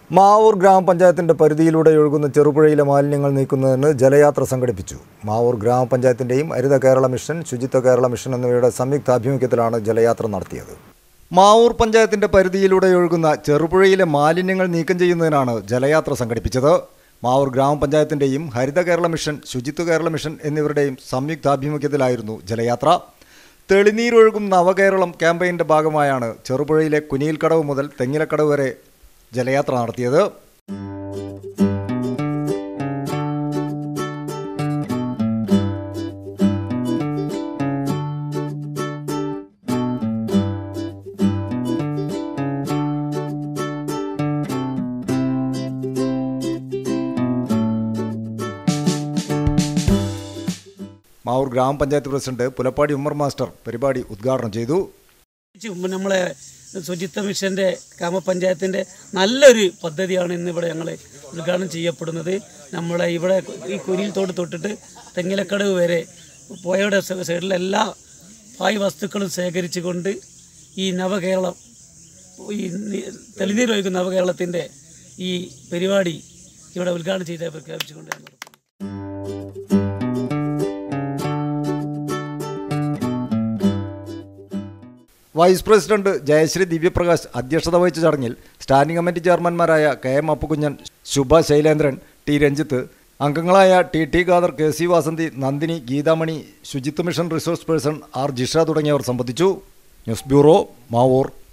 മാവൂർ ഗ്രാമപഞ്ചായത്തിന്റെ പരിധിയിലൂടെ ഒഴുകുന്ന ചെറുപുഴയിലെ മാലിന്യങ്ങൾ നീക്കുന്നതിന് ജലയാത്ര സംഘടിപ്പിച്ചു മാവൂർ ഗ്രാമപഞ്ചായത്തിന്റെയും ഹരിത കേരള മിഷൻ ശുചിത്വ കേരള മിഷൻ എന്നിവയുടെ സംയുക്താഭിമുഖ്യത്തിലാണ് ജലയാത്ര നടത്തിയത് മാവൂർ പഞ്ചായത്തിന്റെ പരിധിയിലൂടെ ഒഴുകുന്ന ചെറുപുഴയിലെ മാലിന്യങ്ങൾ നീക്കം ചെയ്യുന്നതിനാണ് ജലയാത്ര സംഘടിപ്പിച്ചത് മാവൂർ ഗ്രാമപഞ്ചായത്തിന്റെയും ഹരിത കേരള മിഷൻ ശുചിത്വ കേരള മിഷൻ എന്നിവരുടെയും സംയുക്താഭിമുഖ്യത്തിലായിരുന്നു ജലയാത്ര തെളിനീരൊഴുകും നവകേരളം ക്യാമ്പയിൻ്റെ ഭാഗമായാണ് ചെറുപുഴയിലെ കുനിയിൽക്കടവ് മുതൽ തെങ്ങിലക്കടവ് വരെ ജലയാത്ര നടത്തിയത് മാവൂർ ഗ്രാമപഞ്ചായത്ത് പ്രസിഡന്റ് പുലപ്പാടി ഉമ്മർ മാസ്റ്റർ പരിപാടി ഉദ്ഘാടനം ചെയ്തു ചുമ്മാ നമ്മളെ ശുചിത്വ മിഷൻ്റെ ഗ്രാമപഞ്ചായത്തിൻ്റെ നല്ലൊരു പദ്ധതിയാണ് ഇന്നിവിടെ ഞങ്ങൾ ഉദ്ഘാടനം ചെയ്യപ്പെടുന്നത് നമ്മളെ ഇവിടെ ഈ കുരിയിൽ തോട് തൊട്ടിട്ട് തെങ്ങിലക്കടവ് വരെ പുഴയുടെ സ- സൈഡിലെ എല്ലാ പായ് വസ്തുക്കളും ശേഖരിച്ചുകൊണ്ട് ഈ നവകേരളം ഈ നി- തെളിനീരൊഴുക്കുന്ന നവകേരളത്തിൻ്റെ ഈ പരിപാടി ഇവിടെ ഉദ്ഘാടനം ചെയ്ത് പ്രഖ്യാപിച്ചുകൊണ്ട് ഞാൻ നിർത്തുന്നു. വൈസ് പ്രസിഡന്റ് ജയശ്രീ ദിവ്യപ്രകാശ് അധ്യക്ഷത വഹിച്ച ചടങ്ങിൽ സ്റ്റാൻഡിംഗ് കമ്മിറ്റി ചെയർമാൻമാരായ K M Appukunjan Shubha Shailendran T Ranjith അംഗങ്ങളായ T T Khader K C Vasanthi Nandini Geethamani Suchitwa mission resource person R Jisha തുടങ്ങിയവർ സംബന്ധിച്ചു ന്യൂസ് ബ്യൂറോ മാവൂർ